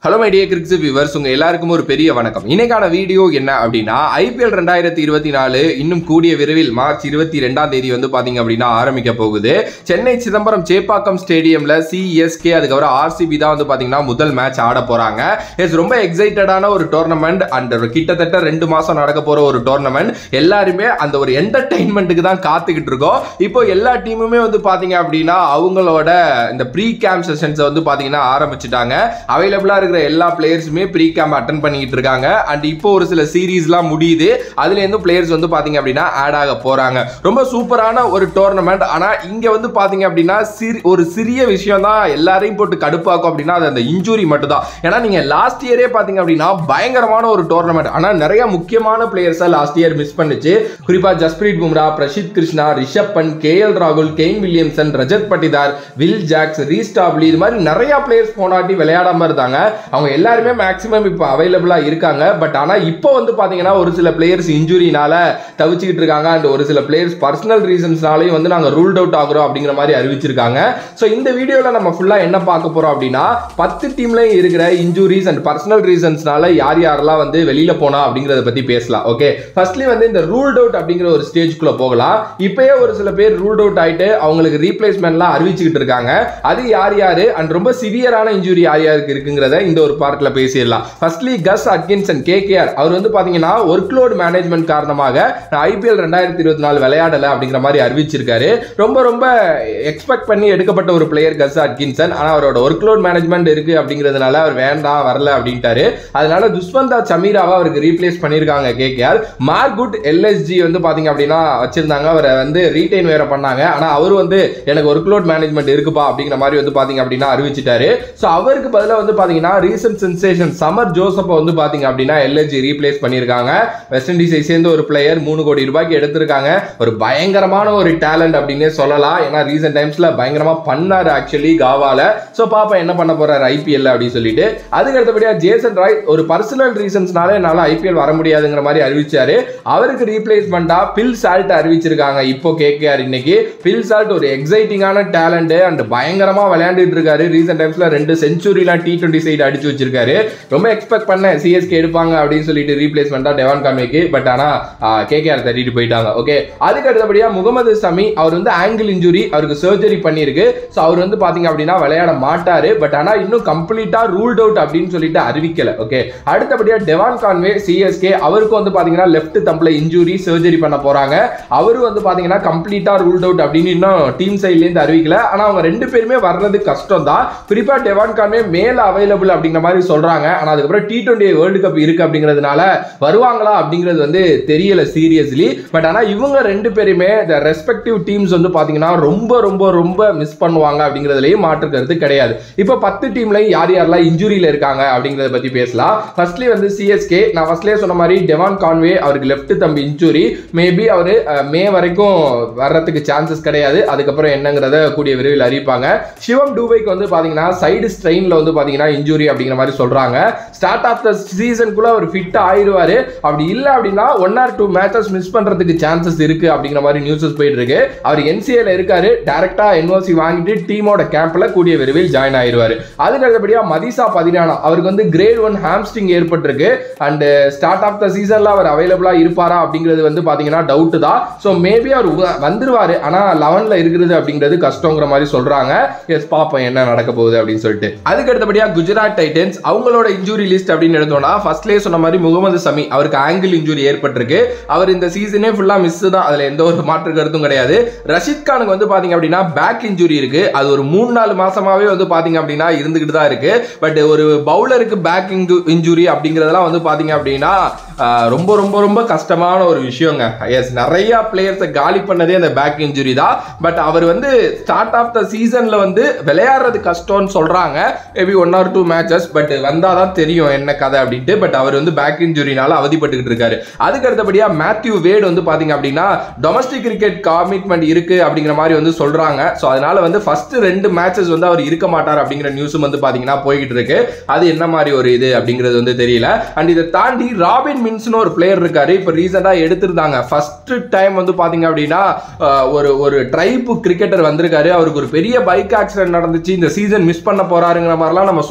hello my dear crics viewers உங்க எல்லாருக்கும் ஒரு பெரிய வணக்கம் இன்னைக்கான வீடியோ என்ன அப்படின்னா ஐபிஎல் ரெண்டாயிரத்தி இருபத்தி நாலு இன்னும் கூடிய விரைவில் மார்ச் இருபத்தி ரெண்டாம் தேதி வந்து பாத்தீங்க அப்படின்னா ஆரம்பிக்க போகுது சென்னை சிதம்பரம் சேப்பாக்கம் ஸ்டேடியம்ல சிஎஸ்கே அதுக்கப்புறம் ஆர்சிபி தான் வந்து பாத்தீங்கன்னா முதல் மேட்ச் ஆட போறாங்க இட்ஸ் ரொம்ப எக்ஸைட்டடான ஒரு டோர்னமெண்ட் அண்ட் கிட்டத்தட்ட ரெண்டு மாசம் நடக்க போற ஒரு டோர்னமெண்ட் எல்லாருமே அந்த ஒரு என்டர்டைன்மெண்ட்டுக்கு தான் காத்துக்கிட்டு இருக்கோம் இப்போ எல்லா டீமுமே வந்து பாத்தீங்க அப்படின்னா அவங்களோட இந்த ப்ரீ கேம்ப் செஷன்ஸை வந்து பாத்தீங்கன்னா ஆரம்பிச்சிட்டாங்க அவைலபிளா இருக்கிற எல்லா பிளேயர்ஸுமே ப்ரீ கேம்ப் அட்டன் பண்ணிக்கிட்டு இருக்காங்க அண்ட் இப்போ ஒரு சில சீரீஸ்லாம் முடியுது அதுல இருந்து பிளேயர்ஸ் வந்து பாத்தீங்க அப்படின்னா ஆட் ஆக போறாங்க ரொம்ப சூப்பரான ஒரு டோர்னமெண்ட் ஆனா இங்க வந்து பாத்தீங்க அப்படின்னா சிறு ஒரு சிறிய விஷயம் தான் எல்லாரையும் போட்டு கடுப்பாக்கும் அப்படின்னா அது அந்த இன்ஜுரி மட்டும் தான் ஏன்னா நீங்க லாஸ்ட் இயரே பாத்தீங்க அப்படின்னா பயங்கரமான ஒரு டோர்னமெண்ட் ஆனா நிறைய முக்கியமான பிளேயர்ஸா லாஸ்ட் இயர் மிஸ் பண்ணுச்சு குறிப்பா ஜஸ்பிரீத் பும்ரா பிரசித் கிருஷ்ணா ரிஷப் பண்ட் கே எல் ராகுல் Kane Williamson Rajat Patidar Will Jacks Reece Topley இது மாதிரி நிறைய பிளேயர்ஸ் போனாட்டி விளையாடாம இருந்தாங்க அவங்க எல்லாருமே மேக்ஸிமம் இப்போ அவைலபிளா இருக்காங்க பட் ஆனா இப்போ வந்து பாத்தீங்கன்னா ஒரு சில பிளேயர்ஸ் இன்ஜுரினால தவிச்சுக்கிட்டு இருக்காங்க அண்ட் ஒரு சில பிளேயர்ஸ் பர்சனல் ரீசன்ஸ்னாலையும் வந்து நாங்க ரூல்ட் அவுட் ஆகுறோம் அப்படிங்கிற மாதிரி அறிவிச்சிருக்காங்க ஸோ இந்த வீடியோல நம்ம ஃபுல்லா என்ன பார்க்க போறோம் அப்படின்னா பத்து டீம்லயும் இருக்கிற இன்ஜுரிஸ் அண்ட் பர்சனல் ரீசன்ஸ்னால யார் யாரெல்லாம் வந்து வெளியில போனா அப்படிங்கறத பத்தி பேசலாம் ஓகே ஃபர்ஸ்ட்லி வந்து இந்த ரூல்ட் அவுட் அப்படிங்கிற ஒரு ஸ்டேஜ்குள்ள போகலாம் இப்பயே ஒரு சில பேர் ரூல்ட் அவுட் ஆயிட்டு அவங்களுக்கு ரீப்ளேஸ்மெண்ட்லாம் அறிவிச்சுக்கிட்டு இருக்காங்க அது யார் யாரு அண்ட் ரொம்ப சிவியரான இன்ஜுரி யார் யாருக்கு இருக்குங்கிறத இந்த ஒரு பார்ட்ல பேசிடலாம் ஃபர்ஸ்ட்லி கஸ் அட்கின்சன் கேகேஆர் அவர் வந்து பாத்தீங்கன்னா ஒர்க் லோட் மேனேஜ்மெண்ட் காரணமாக ஐபிஎல் ரெண்டாயிரத்தி இருபத்தி நாலு விளையாடல அப்படிங்கிற மாதிரி அறிவிச்சிருக்காரு ரொம்ப ரொம்ப எக்ஸ்பெக்ட் பண்ணி எடுக்கப்பட்ட ஒரு பிளேயர் கஸ் அட்கின்சன் ஆனா அவரோட ஒர்க் லோட் மேனேஜ்மெண்ட் இருக்கு அப்படிங்கிறதுனால அவர் வேண்டாம் வரல அப்படின்ட்டாரு அதனால துஷ்வந்தா சமீராவை அவருக்கு ரீப்ளேஸ் பண்ணியிருக்காங்க கேகேஆர் மார்குட் எல்எஸ்ஜி வந்து பாத்தீங்க அப்படின்னா வச்சிருந்தாங்க அவரை வந்து ரீடைன் வேற பண்ணாங்க ஆனா அவர் வந்து எனக்கு ஒர்க் லோட் மேனேஜ்மெண்ட் இருக்குப்பா அப்படிங்கிற மாதிரி வந்து பாத்தீங்க அப்படின்னா அறிவிச்சிட்டாரு ஸோ அவருக்கு பதிலாக வந்து பாத்தீங்கன்னா ரீசன்ட் சென்சேஷன் சமர் ஜோசப்பை வந்து பாத்தீங்க அப்படின்னா எல்எஸ்ஜி ரீப்ளேஸ் பண்ணியிருக்காங்க வெஸ்ட் இண்டீஸை சேர்ந்த ஒரு பிளேயர் மூணு கோடி ரூபாய்க்கு எடுத்திருக்காங்க ஒரு பயங்கரமான ஒரு டேலண்ட் அப்படின்னே சொல்லலாம் ஏன்னா ரீசெண்ட் டைம்ஸ்ல பயங்கரமா பண்ணாரு ஆக்சுவலி காவால ஸோ பாப்பா என்ன பண்ண போறாரு ஐபிஎல் அப்படின்னு சொல்லிட்டு அதுக்கு அடுத்தபடியா ஜேசன் ராய் ஒரு பர்சனல் ரீசன்ஸ்னால என்னால ஐபிஎல் வர முடியாதுங்கிற மாதிரி அறிவிச்சாரு அவருக்கு ரீப்ளேஸ்மெண்டா பில் சால்ட் அறிவிச்சிருக்காங்க இப்போ கேகேஆர் இன்னைக்கு பில் சால்ட் ஒரு எக்ஸைட்டிங்கான டேலண்ட் அண்ட் பயங்கரமா விளையாண்டுட்டு இருக்காரு ரீசெண்ட் டைம்ஸ்ல ரெண்டு செஞ்சுரிலாம் டி டுவெண்ட்டி சைடு அடிச்சு வச்சிருக்காரு ரொம்ப எக்ஸ்பெக்ட் பண்ணேன் சிஎஸ்கே எடுப்பாங்க அப்படின்னு சொல்லிட்டு ரீப்ளேஸ்மெண்டா டெவான் காமேக்கு பட் ஆனா கேகேஆர் தட்டிட்டு போயிட்டாங்க ஓகே அதுக்கு அடுத்தபடியா முகமது சமி அவர் வந்து ஆங்கிள் இன்ஜுரி அவருக்கு சர்ஜரி பண்ணியிருக்கு ஸோ அவர் வந்து பாத்தீங்க அப்படின்னா விளையாட மாட்டாரு பட் ஆனா இன்னும் கம்ப்ளீட்டா ரூல்ட் அவுட் அப்படின்னு சொல்லிட்டு அறிவிக்கல ஓகே அடுத்தபடியா டெவான் கான்வே சிஎஸ்கே அவருக்கு வந்து பாத்தீங்கன்னா லெஃப்ட் தம்பில் இன்ஜுரி சர்ஜரி பண்ண போறாங்க அவரு வந்து பாத்தீங்கன்னா கம்ப்ளீட்டா ரூல்ட் அவுட் அப்படின்னு இன்னும் டீம் சைட்ல இருந்து அறிவிக்கல ஆனா அவங்க ரெண்டு பேருமே வர்றது கஷ்டம் தான் குறிப்பா டெவான் கான்வே மேல அவைலபிள் அப்படிங்கிற மாதிரி சொல்றாங்க ஆனா அதுக்கப்புறம் டி டுவெண்ட்டி வேர்ல்டு கப் இருக்கு அப்படிங்கிறதுனால வருவாங்களா அப்படிங்கிறது வந்து தெரியல சீரியஸ்லி பட் ஆனா இவங்க ரெண்டு பேருமே த ரெஸ்பெக்டிவ் டீம்ஸ் வந்து பாத்தீங்கன்னா ரொம்ப ரொம்ப ரொம்ப மிஸ் பண்ணுவாங்க அப்படிங்கிறதுலயும் மாற்று கருத்து கிடையாது இப்போ பத்து டீம்லயும் யார் யாரெல்லாம் இன்ஜுரியில இருக்காங்க அப்படிங்கறத பத்தி பேசலாம் ஃபர்ஸ்ட்லி வந்து சிஎஸ்கே நான் ஃபர்ஸ்ட்லேயே சொன்ன மாதிரி டெவான் கான்வே அவருக்கு லெஃப்ட் தம்பி இன்ஜுரி மேபி அவர் மே வரைக்கும் வர்றதுக்கு சான்சஸ் கிடையாது அதுக்கப்புறம் என்னங்கிறத கூடிய விரைவில் அறிவிப்பாங்க சிவம் டூபைக்கு வந்து பாத்தீங்கன்னா சைடு ஸ்ட்ரெயின்ல வந்து பாத்தீங்கன்னா இன்ஜுரி அப்படிங்கிற மாதிரி சொல்றாங்க ஸ்டார்ட் ஆஃப் த சீசனுக்குள்ள அவர் ஃபிட் ஆயிடுவாரு அப்படி இல்லை அப்படின்னா one or two matches miss பண்றதுக்கு சான்சஸ் இருக்கு அப்படிங்கிற மாதிரி நியூஸஸ் போயிட்டு இருக்கு அவர் என்சிஏல இருக்காரு டைரக்டா என்ஓசி வாங்கிட்டு டீமோட கேம்ப்ல கூடிய விரைவில் ஜாயின் ஆயிருவாரு அதுக்கு அடுத்தபடியா மதிசா பதினானா அவருக்கு வந்து கிரேட் ஒன் ஹாம்ஸ்டிங் ஏற்பட்டிருக்கு அண்ட் ஸ்டார்ட் ஆஃப் த சீசன்ல அவர் அவைலபிளா இருப்பாரா அப்படிங்கிறது வந்து பாத்தீங்கன்னா டவுட் தான் ஸோ மேபி அவர் வ- வந்துருவாரு ஆனா லெவன்ல இருக்கிறது அப்படிங்கிறது கஷ்டங்கிற மாதிரி சொல்றாங்க எஸ் பாப்போம் என்ன நடக்க போகுது அப்படின்னு சொல்லிட்டு அதுக்கு அடுத்தபடியா குஜராத் டைட்டன்ஸ் அவங்களோட இன்ஜுரி லிஸ்ட் அப்படின்னு எடுத்தோம்னா ஃபர்ஸ்ட்லேயே சொன்ன மாதிரி முகமது சமி அவருக்கு ஆங்கிள் இன்ஜுரி ஏற்பட்டிருக்கு அவர் இந்த சீசனே ஃபுல்லா மிஸ் தான் அதுல எந்த ஒரு மாற்று கருத்தும் கிடையாது ரஷித் கானுக்கு வந்து பாத்தீங்க அப்படின்னா பேக் இன்ஜுரி இருக்கு அது ஒரு மூணு நாலு மாசமாவே வந்து பாத்தீங்க அப்படின்னா இருந்துகிட்டு தான் இருக்கு பட் ஒரு பவுலருக்கு பேக் இன்ஜுரி அப்படிங்கறதெல்லாம் வந்து பாத்தீங்க அப்படின்னா ஆஹ், ரொம்ப ரொம்ப ரொம்ப கஷ்டமான ஒரு விஷயங்க எஸ் நிறைய பிளேயர்ஸை காலி பண்ணதே அந்த பேக் இன்ஜுரி தான் பட் அவர் வந்து ஸ்டார்ட் ஆஃப் த சீசன்ல வந்து விளையாடுறது கஷ்டம்னு சொல்றாங்க maybe one or two matches but வந்தாதான் தான் தெரியும் என்ன கதை அப்படின்ட்டு பட் அவர் வந்து பேக் இன்ஜுரினால அவதிப்பட்டுக்கிட்டு இருக்காரு அதுக்கு அடுத்தபடியா மேத்யூ வேட் வந்து பாத்தீங்க அப்படின்னா டொமஸ்டிக் கிரிக்கெட் கமிட்மெண்ட் இருக்கு அப்படிங்கிற மாதிரி வந்து சொல்றாங்க ஸோ அதனால வந்து ஃபர்ஸ்ட் ரெண்டு மேட்சஸ் வந்து அவர் இருக்க மாட்டார் அப்படிங்கிற நியூஸும் வந்து பாத்தீங்கன்னா போய்கிட்டு இருக்கு அது என்ன மாதிரி ஒரு இது அப்படிங்கிறது வந்து தெரியல அண்ட் இதை தாண்டி ராபின் மின்ஸ்னு ஒரு பிளேயர் இருக்காரு இப்போ ரீசெண்டாக எடுத்திருந்தாங்க ஃபர்ஸ்ட் டைம் வந்து பாத்தீங்க அப்படின்னா ஆஹ், ஒரு ஒரு ட்ரைப் கிரிக்கெட்டர் வந்திருக்காரு அவருக்கு ஒரு பெரிய பைக் ஆக்சிடென்ட் நடந்துச்சு இந்த சீசன் மிஸ் பண்ண போறாருங்கிற மாதிரிலாம் நம்ம சொல்லியிருந்தோம்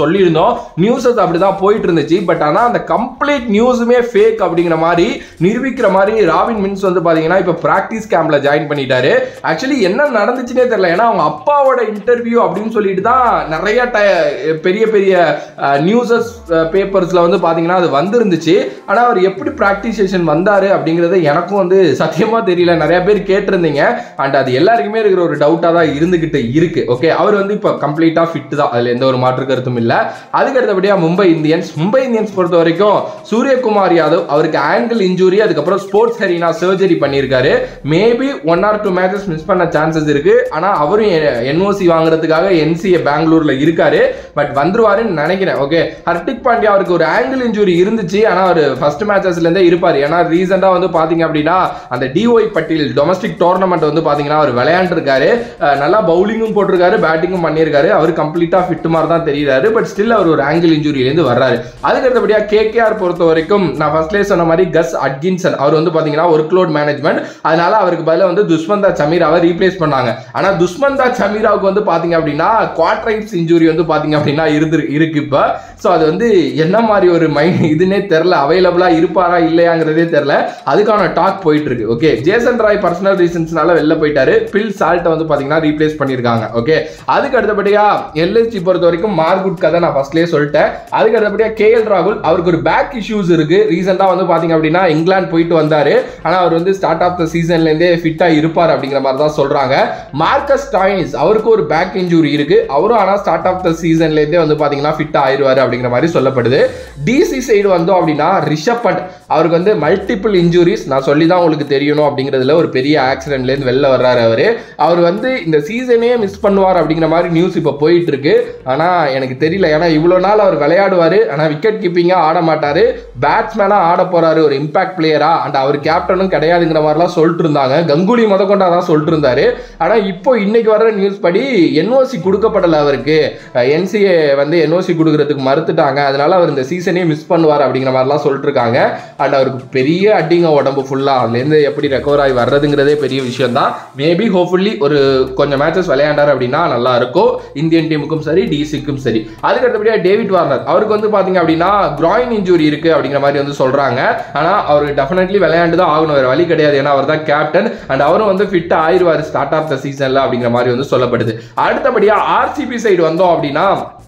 வரைக்கும் நியூஸஸ் அப்படிதான் போயிட்டு இருந்துச்சு பட் ஆனால் அந்த கம்ப்ளீட் நியூஸுமே ஃபேக் அப்படிங்கிற மாதிரி நிரூபிக்கிற மாதிரி ராபின் மின்ஸ் வந்து பார்த்தீங்கன்னா இப்போ ப்ராக்டிஸ் கேம்ப்ல ஜாயின் பண்ணிட்டாரு ஆக்சுவலி என்ன நடந்துச்சுனே தெரியல ஏன்னா அவங்க அப்பாவோட இன்டர்வியூ அப்படின்னு சொல்லிட்டு தான் நிறைய ட- பெரிய பெரிய நியூஸஸ் பேப்பர்ஸ்ல வந்து பார்த்தீங்கன்னா அது வந்திருந்துச்சு ஆனால் அவர் எப்படி ப்ராக்டிஸ் செஷன் வந்தாரு அப்படிங்கிறது எனக்கும் வந்து சத்தியமா தெரியல நிறைய பேர் கேட்டிருந்தீங்க அண்ட் அது எல்லாருக்குமே இருக்கிற ஒரு டவுட்டாக தான் இருந்துகிட்டு இருக்கு ஓகே அவர் வந்து இப்போ கம்ப்ளீட்டாக ஃபிட் தான் அதில் எந்த ஒரு மாற்று கருத்தும் இல்லை அதுக்கு அடுத்தபடியாக மும்பை இந்தியன்ஸ் மும்பை இந்தியன்ஸ் பொறுத்த வரைக்கும் சூரியகுமார் யாதவ் அவருக்கு ஆங்கிள் இன்ஜுரி அதுக்கப்புறம் ஸ்போர்ட்ஸ் ஹெரினா சர்ஜரி பண்ணியிருக்காரு maybe one or two matches miss பண்ண சான்சஸ் இருக்கு ஆனால் அவரும் என்ஓசி வாங்குறதுக்காக என்சிஏ பெங்களூர்ல இருக்காரு பட் வந்துருவாருன்னு நினைக்கிறேன் ஓகே ஹர்திக் பாண்டியா அவருக்கு ஒரு ஆங்கிள் இன்ஜுரி இருந்துச்சு ஆனால் அவர் ஃபர்ஸ்ட் மேட்சஸ்ல இருந்தே இருப்பார் ஏன்னா ரீசெண்டாக வந்து பாத்தீங்க அப்படின்னா அந்த டிஒய் பட்டியல் டொமஸ்டிக் டோர்னமெண்ட் வந்து பாத்தீங்கன்னா அவர் விளையாண்டுருக்காரு அஹ் நல்லா பவுலிங்கும் போட்டிருக்காரு பேட்டிங்கும் பண்ணியிருக்காரு அவர் கம்ப்ளீட்டா ஃபிட் மாதிரி தான் தெரியுறாரு பட் ஸ்டில் அவர் ஒரு ஆங்கிள் இன்ஜுரியிலேருந்து வர்றாரு அதுக்கு அடுத்தபடியா கேகேஆர் பொறுத்த வரைக்கும் நான் ஃபர்ஸ்ட்லேயே சொன்ன மாதிரி கஸ் அட்கின்சன் அவர் வந்து பாத்தீங்கன்னா ஒர்க் லோட் மேனேஜ்மெண்ட் அதனால அவருக்கு பதிலா வந்து துஷ்மந்தா சமீராவை ரீப்ளேஸ் பண்ணாங்க ஆனா துஷ்மந்தா சமீராவுக்கு வந்து பாத்தீங்க அப்படின்னா குவாட்ரைப்ஸ் இன்ஜுரி வந்து பாத்தீங்க அப்படின்னா இருந்து இருக்கு இப்போ ஸோ அது வந்து என்ன மாதிரி ஒரு மைண்ட் இதுனே தெரில அவைலபிளா இருப்பாரா இல்லையாங்கிறதே தெரில அதுக்கான டாக் போயிட்டு இருக்கு ஓகே ஜேசன் ராய் பர்சனல் ரீசன்ஸ்னால வெளில போயிட்டாரு பில் சால்ட்டை வந்து பாத்தீங்கன்னா ரீப்ளேஸ் பண்ணியிருக்காங்க ஓகே அதுக்கு அடுத்தபடியா எல்எஸ்டி பொறுத்த வரைக்கும் மார்குட் கதை நான் ஃபர்ஸ்ட்லேயே சொல்லிட்டேன் அதுக்கு அடுத்தபடியா கேஎல் ராகுல் அவருக்கு ஒரு பேக் இஷ்யூஸ் இருக்கு ரீசெண்டா வந்து பாத்தீங்க அப்படின்னா இங்கிலாந்து போயிட்டு வந்தாரு ஆனா அவர் வந்து ஸ்டார்ட் ஆஃப் த சீசன்ல இருந்தே ஃபிட்டா இருப்பார் அப்படிங்கிற மாதிரி தான் சொல்றாங்க மார்க்கஸ் டாயின்ஸ் அவருக்கு ஒரு பேக் இன்ஜுரி இருக்கு அவரும் ஆனா ஸ்டார்ட் ஆஃப் த சீசன்ல இருந்தே வந்து பாத்தீங்கன்னா ஃபிட் ஆயிருவாரு அப்படிங்கிற மாதிரி சொல்லப்படுது டிசி சைடு வந்தோம் அப்படின்னா ரிஷப் பண்ட் அவருக்கு வந்து மல்டிபிள் இன்ஜுரிஸ் நான் சொல்லி தான் உங்களுக்கு தெரியணும் அப்படிங்கிறதுல ஒரு பெரிய ஆக்சிடென்ட்ல இருந்து வெளில வர்றாரு அவரு அவர் வந்து இந்த சீசனே மிஸ் பண்ணுவார் அப்படிங்கிற மாதிரி நியூஸ் இப்போ போயிட்டு இருக்கு ஆனா எனக்கு தெரியல ஏன்னா இவ்வளவு நாள் அவர் விளையாடுவாரு ஆனா விக்கெட் கீப்பிங்கா ஆட மாட்டாரு பேட்ஸ்மேனா ஆட போறாரு ஒரு இம்பாக்ட் பிளேயரா அண்ட் அவர் கேப்டனும் கிடையாதுங்கிற மாதிரிலாம் சொல்லிட்டு இருந்தாங்க கங்குலி முத கொண்டு அதான் சொல்லிட்டு இருந்தாரு ஆனா இப்போ இன்னைக்கு வர்ற நியூஸ் படி என்ஓசி கொடுக்கப்படல அவருக்கு என்சிஏ வந்து என்ஓசி கொடுக்கறதுக்கு மறுத்துட்டாங்க அதனால அவர் இந்த சீசனே மிஸ் பண்ணுவார் அப்படிங்கிற மாதிரிலாம் சொல்லிட்டு இருக்காங்க அண்ட் அவருக்கு பெரிய அடிங்க உடம்பு ஃபுல்லா அதுலேருந்து எப்படி ரெக்கவர் ஆகி வர்றதுங்கிறதே பெரிய விஷயம் தான் மேபி ஹோப்ஃபுல்லி ஒரு கொஞ்சம் மேட்சஸ் விளையாண்டார் அப்படின்னா நல்லா இருக்கும் இந்தியன் டீமுக்கும் சரி டிசிக்கும் சரி அதுக்கு அடுத்தபடியா டேவிட் வார்னர் அவருக்கு வந்து பாத்தீங்க அப்படின்னா கிராயின் இன்ஜுரி இருக்கு அப்படிங்கிற மாதிரி வந்து சொல்றாங்க ஆனா அவருக்கு டெஃபினெட்லி விளையாண்டு தான் ஆகணும் வேற வழி கிடையாது ஏன்னா அவர் தான் கேப்டன் அண்ட் அவரும் வந்து ஃபிட் ஆயிருவாரு ஸ்டார்ட் ஆஃப் த சீசன்ல அப்படிங்கிற மாதிரி வந்து சொல்லப்படுது அடுத்தபடியா ஆர்சிபி சைடு வந்தோம் அப்படின்னா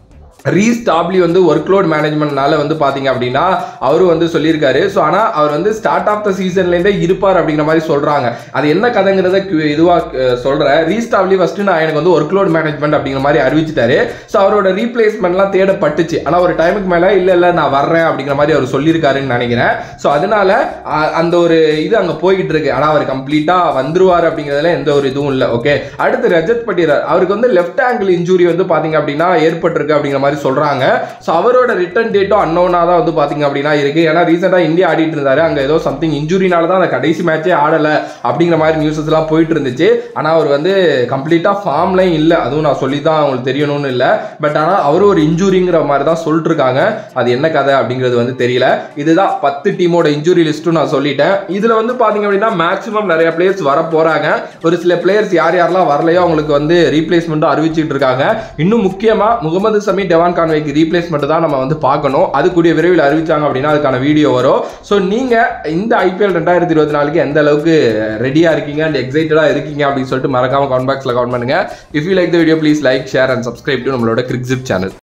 ரீஸ் டாப்லி வந்து ஒர்க் லோட் மேனேஜ்மெண்ட்னால வந்து பாத்தீங்க அப்படின்னா அவரும் வந்து சொல்லியிருக்காரு ஸோ ஆனால் அவர் வந்து ஸ்டார்ட் ஆஃப் த சீசன்லேருந்தே இருப்பார் அப்படிங்கிற மாதிரி சொல்றாங்க அது என்ன கதைங்கிறத இதுவாக சொல்றேன் ரீஸ் டாப்லி ஃபர்ஸ்ட் நான் எனக்கு வந்து ஒர்க் லோட் மேனேஜ்மெண்ட் அப்படிங்கிற மாதிரி அறிவிச்சிட்டாரு ஸோ அவரோட ரீப்ளேஸ்மெண்ட்லாம் தேடப்பட்டுச்சு ஆனால் ஒரு டைமுக்கு மேலே இல்லை இல்லை நான் வர்றேன் அப்படிங்கிற மாதிரி அவர் சொல்லியிருக்காருன்னு நினைக்கிறேன் ஸோ அதனால அ- அந்த ஒரு இது அங்கே போய்கிட்டு இருக்கு ஆனால் அவர் கம்ப்ளீட்டாக வந்துருவார் அப்படிங்கிறதுல எந்த ஒரு இதுவும் இல்லை ஓகே அடுத்து ரஜத் பட்டியர் அவருக்கு வந்து லெஃப்ட் ஆங்கிள் இன்ஜுரி வந்து பாத்தீங்க அப்படின்னா ஏற்பட்டிருக்கு அப்படிங்கிற மாதிரி சொல்றாங்க ஸோ அவரோட ரிட்டர்ன் டேட்டும் அன்னோனா தான் வந்து பாத்தீங்க அப்படின்னா இருக்கு ஏன்னா ரீசெண்டாக இந்தியா ஆடிட்டு இருந்தாரு அங்க ஏதோ சம்திங் இன்ஜுரினால தான் அந்த கடைசி மேட்சே ஆடல அப்படிங்கிற மாதிரி நியூஸஸ் எல்லாம் போயிட்டு இருந்துச்சு ஆனா அவர் வந்து கம்ப்ளீட்டா ஃபார்ம்லையும் இல்லை அதுவும் நான் சொல்லி தான் உங்களுக்கு தெரியணும்னு இல்லை பட் ஆனா அவரும் ஒரு இன்ஜுரிங்கிற மாதிரி தான் சொல்லிட்டு இருக்காங்க அது என்ன கதை அப்படிங்கிறது வந்து தெரியல இதுதான் பத்து டீமோட இன்ஜுரி லிஸ்ட்டும் நான் சொல்லிட்டேன் இதுல வந்து பாத்தீங்க அப்படின்னா மேக்ஸிமம் நிறைய பிளேயர்ஸ் வர போறாங்க ஒரு சில பிளேயர்ஸ் யார் யாரெல்லாம் வரலையோ அவங்களுக்கு வந்து ரீப்ளேஸ்மெண்ட்டும் அறிவிச்சிட்டு இருக்காங்க இன்னும் முக்கியமா முகமது சமி டெவான் கான்வேக்கு ரீப்ளேஸ்மெண்ட் தான் நம்ம வந்து பார்க்கணும் அது கூடிய விரைவில் அறிவிச்சாங்க அப்படின்னா அதுக்கான வீடியோ வரும் ஸோ நீங்க இந்த ஐபிஎல் ரெண்டாயிரத்தி இருபத்தி நாலுக்கு எந்த அளவுக்கு ரெடியா இருக்கீங்க அண்ட் எக்ஸைட்டடா இருக்கீங்க அப்படின்னு சொல்லிட்டு மறக்காம கமெண்ட் பாக்ஸ்ல கமெண்ட் பண்ணுங்க if you like the video please like share and subscribe to நம்மளோட கிரிக்ஸிப் சேனல்